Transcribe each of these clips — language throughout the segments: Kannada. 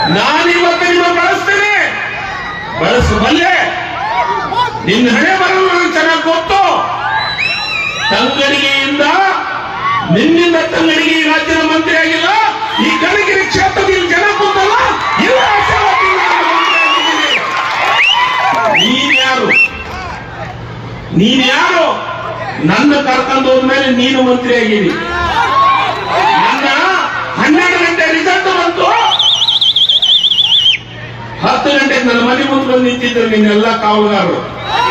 ನಾನಿವತ್ತು ನಿಮ್ಮ ಬಳಸ್ತೇನೆ ಬಳಸಬಲ್ಲೆ ನಿನ್ನ ಹಣೆ ಬರಲು ನನಗೆ ಚೆನ್ನಾಗಿ ಗೊತ್ತು ತಂಗಡಿಗೆಯಿಂದ ನಿನ್ನಿಂದ ತಂಗಡಿಗೆ ಈ ರಾಜ್ಯದ ಮಂತ್ರಿ ಆಗಿಲ್ಲ ಈ ಕನಗಿರಿ ಕ್ಷೇತ್ರದಲ್ಲಿ ಜನ ಕೂತಲ್ಲ ಇವರ ಆಶೀರ್ವಾದದಿಂದ ನಾನು ಮಂತ್ರಿ ಆಗಿದ್ದೀನಿ. ನೀನ್ ಯಾರು ನೀನ್ ಯಾರು ನನ್ನ ಕರ್ಕೊಂಡು ಹೋದ್ಮೇಲೆ ನೀನು ಮಂತ್ರಿ ಆಗಿರಿ ನನ್ನ ಹನ್ನೆರಡು ಗಂಟೆ ರಿಸಲ್ಟ್ ಬಂತು ಹತ್ತು ಗಂಟೆಗೆ ನನ್ನ ಮನೆ ಮುಂದೆ ಬಂದು ನಿಂತಿದ್ರು ನಿನ್ನೆಲ್ಲ ಕಾವಲುಗಾರರು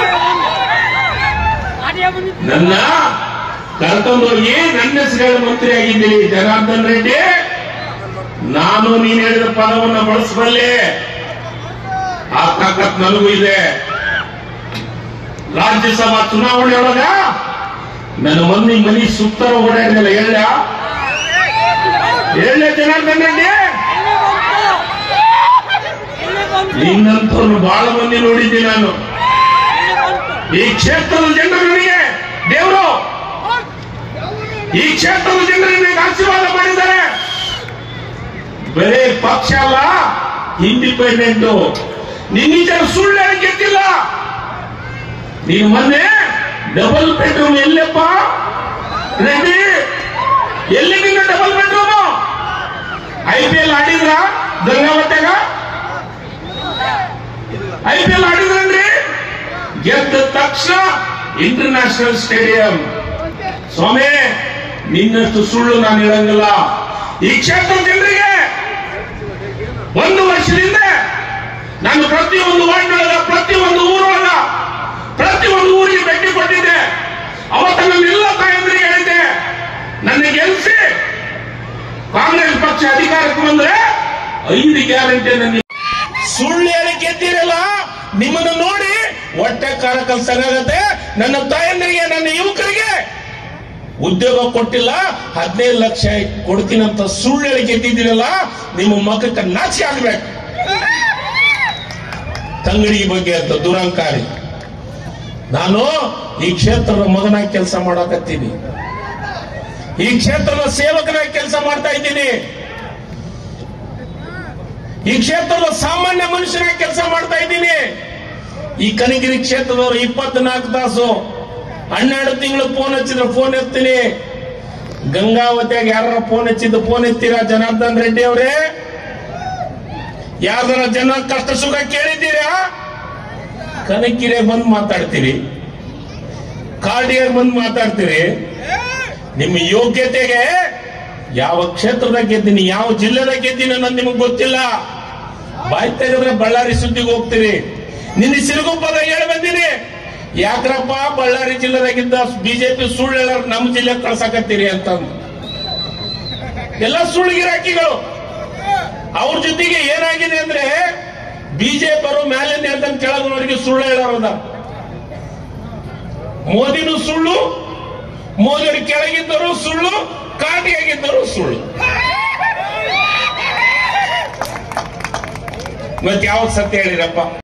ನನ್ನ ಕರ್ಕೊಂಡೋಗಿ ನನ್ನ ಹೆಸರು ಮಂತ್ರಿ ಆಗಿದ್ದೀನಿ ಜನಾರ್ದನ್ ರೆಡ್ಡಿ ನಾನು ನೀನು ಹೇಳಿದ ಪದವನ್ನು ಬಳಸಬಲ್ಲೆ ಆ ತಾಕತ್ ನನಗೂ ಇದೆ ರಾಜ್ಯಸಭಾ ಚುನಾವಣೆಯೊಳಗ ನನ್ನ ಮಂದಿ ಮನಿ ಸುತ್ತರ ಓಡಾಡಿದಲ್ಲ ಹೇಳ ಹೇಳ ಜನಾರ್ದನ್ ರೆಡ್ಡಿ ನಿನ್ನಂಥವ್ರು ಬಹಳ ಮಂದಿ ನೋಡಿದ್ದೀನಿ ನಾನು ಈ ಕ್ಷೇತ್ರದ ಜನರು ನನಗೆ ದೇವರು ಈ ಕ್ಷೇತ್ರದ ಜನರು ನನಗೆ ಆಶೀರ್ವಾದ ಮಾಡಿದ್ದಾರೆ ಬರೇ ಪಕ್ಷ ಅಲ್ಲ ಇಂಡಿಪೆಂಡೆಂಟ್ ನಿನ್ನಿಜ ಸುಳ್ಳು ಹೇಳಿ ಗೆದ್ದಿಲ್ಲ ನೀನು ಮೊನ್ನೆ ಡಬಲ್ ಬೆಡ್ರೂಮ್ ಎಲ್ಲಪ್ಪ ರೆಡ್ಡಿ ಎಲ್ಲಿ ನಿನ್ನ double bedroom I P L ಆಡಿದ್ರ ಗಂಗಾವತ್ಯಾಗ ಐ ಪಿ ಎಲ್ ಆಡಿದ್ರನ್ರಿ ಗೆದ್ದ ತಕ್ಷಣ ಇಂಟರ್ನ್ಯಾಷನಲ್ ಸ್ಟೇಡಿಯಂ ಸ್ವಾಮಿ ನಿನ್ನಷ್ಟು ಸುಳ್ಳು ನಾನು ಹೇಳಂಗಿಲ್ಲ ಈ ಕ್ಷೇತ್ರದ ಜನರಿಗೆ ಒಂದು ವರ್ಷದಿಂದ ನಾನು ಪ್ರತಿಯೊಂದು ವಾರ್ಡ್ನೊಳಗ ಪ್ರತಿಯೊಂದು ಊರೊಳಗ ಪ್ರತಿಯೊಂದು ಊರಿಗೆ ಭೇಟಿ ಕೊಟ್ಟಿದ್ದೆ ಅವತ್ತ ನನ್ನೆಲ್ಲ ತಾಯಂದ್ರಿಗೆ ಹೇಳಿದ್ದೆ ನನ್ನ ಗೆಲ್ಸಿ ಕಾಂಗ್ರೆಸ್ ಪಕ್ಷ ಅಧಿಕಾರಕ್ಕೆ ಬಂದ್ರೆ ಐದು ಗ್ಯಾರಂಟಿ ನನಗೆ ಸುಳ್ಳು ಹೇಳಿ ಗೆದ್ದಿರಲ್ಲ ನಿಮ್ಮನ್ನು ನೋಡಿ ಹೊಟ್ಟೆ ಕಾಲ ಕಲ್ಸಂಗಾಗತ್ತೆ ನನ್ನ ತಾಯಂದಿರಿಗೆ ನನ್ನ ಯುವಕರಿಗೆ ಉದ್ಯೋಗ ಕೊಟ್ಟಿಲ್ಲ ಹದಿನೈದು ಲಕ್ಷ ಕೊಡ್ತೀನಂತ ಸುಳ್ಳು ಹೇಳಿ ಗೆದ್ದಿದ್ದೀರಲ್ಲ ನಿಮ್ಮ ಮಕ್ಕಕ್ಕೆ ನಾಚಿ ಆಗ್ಬೇಕು ತಂಗಡಿ ಬಗ್ಗೆ ಅಂತ ದುರಂಕಾರಿ ನಾನು ಈ ಕ್ಷೇತ್ರದ ಮಗನಾಗಿ ಕೆಲಸ ಮಾಡಕತ್ತೀನಿ ಈ ಕ್ಷೇತ್ರದ ಸೇವಕನಾಗಿ ಕೆಲಸ ಮಾಡ್ತಾ ಇದ್ದೀನಿ ಈ ಕ್ಷೇತ್ರದ ಸಾಮಾನ್ಯ ಮನುಷ್ಯನಾಗಿ ಕೆಲಸ ಮಾಡ್ತಾ ಇದ್ದೀನಿ ಈ ಕನಗಿರಿ ಕ್ಷೇತ್ರದವರು ಇಪ್ಪತ್ನಾಲ್ಕು ತಾಸು ಹನ್ನೆರಡು ತಿಂಗಳು ಫೋನ್ ಹಚ್ಚಿದ್ರೆ ಫೋನ್ ಎತ್ತೀನಿ ಗಂಗಾವತಿಯಾಗ ಯಾರ ಫೋನ್ ಹಚ್ಚಿದ್ದು ಫೋನ್ ಎತ್ತೀರಾ ಜನಾರ್ದನ್ ರೆಡ್ಡಿ ಅವರೇ ಯಾರ್ದಾರ ಜನ ಕಷ್ಟ ಸುಖ ಕೇಳಿದ್ದೀರಾ ಕನಕಿರೆ ಬಂದು ಮಾತಾಡ್ತೀರಿ ಕಾರ್ಡಿಯರ್ ಬಂದು ಮಾತಾಡ್ತೀರಿ ನಿಮ್ಮ ಯೋಗ್ಯತೆಗೆ ಯಾವ ಕ್ಷೇತ್ರದ ಗೆದ್ದೀನಿ ಯಾವ ಜಿಲ್ಲೆದ ಗೆದ್ದೀನಿ ಅನ್ನೋದು ನಿಮಗೆ ಗೊತ್ತಿಲ್ಲ ಬಾಯಿ ತೆಗೆದ್ರೆ ಬಳ್ಳಾರಿ ಸುದ್ದಿಗೆ ಹೋಗ್ತೀರಿ ನಿನ್ನ ಸಿರುಗುಪ್ಪದ ಹೇಳಿ ಬಂದಿನಿ ಯಾಕ್ರಪ್ಪ ಬಳ್ಳಾರಿ ಜಿಲ್ಲೆದಾಗಿದ್ದ ಬಿಜೆಪಿ ಸುಳ್ಳು ಹೇಳೋರು ನಮ್ಮ ಜಿಲ್ಲೆ ಕಳ್ಸಾಕತ್ತೀರಿ ಅಂತ ಎಲ್ಲ ಸುಳ್ಳು ಗಿರಾಕಿಗಳು ಅವ್ರ ಜೊತೆಗೆ ಏನಾಗಿದೆ ಅಂದ್ರೆ ಬಿಜೆಪಿ ಅವರು ಮೇಲಿಂದ ಹೇಳ್ದಂಗೆ ಕೆಳಗಿನವರಿಗೆ ಸುಳ್ಳು ಹೇಳೋರದ ಮೋದಿನೂ ಸುಳ್ಳು ಮೋದಿಯವರು ಕೆಳಗಿದ್ದರು ಸುಳ್ಳು ಕಾಟಿಯಾಗಿದ್ದರು ಸುಳ್ಳು ಮತ್ತೆ ಯಾವ್ದು ಸತ್ಯ ಹೇಳಿರಪ್ಪ